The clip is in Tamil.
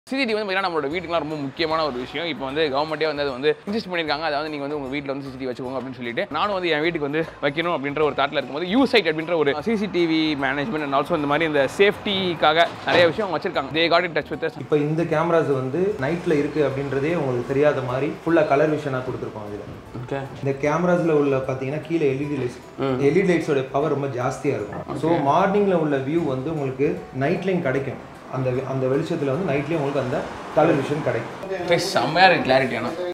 சிசிடிவி வந்து பார்த்தீங்கன்னா நம்மளோட வீட்டுக்குலாம் ரொம்ப முக்கியமான ஒரு விஷயம் இப்போ வந்து கவர்மெண்ட்டே வந்து அது வந்து இன்சிஸ்ட் பண்ணியிருக்காங்க அதாவது நீங்கள் வந்து உங்கள் வீட்டில் வந்து சிசிடிவி வச்சுக்கோங்க அப்படின்னு சொல்லிட்டு நானும் வந்து என் வீட்டுக்கு வந்து வைக்கணும் அப்படின்ற ஒரு தாட்டில் இருக்கும்போது யூ சைட் அப்படின்ற ஒரு சிசிடிவி மேனேஜ்மெண்ட் அண்ட் ஆல்சோ இந்த மாதிரி இந்த சேஃப்டிக்காக நிறைய விஷயம் அவங்க வச்சிருக்காங்க they got in touch with இப்போ இந்த கேமராஸ் வந்து நைட்டில் இருக்குது அப்படின்றதே உங்களுக்கு தெரியாத மாதிரி ஃபுல்லாக கலர் விஷனாக கொடுத்துருக்கோம் இதில் ஓகே இந்த கேமராஸில் உள்ள பார்த்தீங்கன்னா கீழே எல்இடி லைட்ஸ் எல்இடி லைட்ஸோட பவர் ரொம்ப ஜாஸ்தியாக இருக்கும் ஸோ மார்னிங்கில் உள்ள வியூ வந்து உங்களுக்கு நைட்லேயும் கிடைக்கும் அந்த அந்த வெளிச்சத்தில் வந்து நைட்லேயும் உங்களுக்கு அந்த கலர் விஷன் கிடைக்கும் செம்மையாக இருக்கு கிளாரிட்டி ஆனால்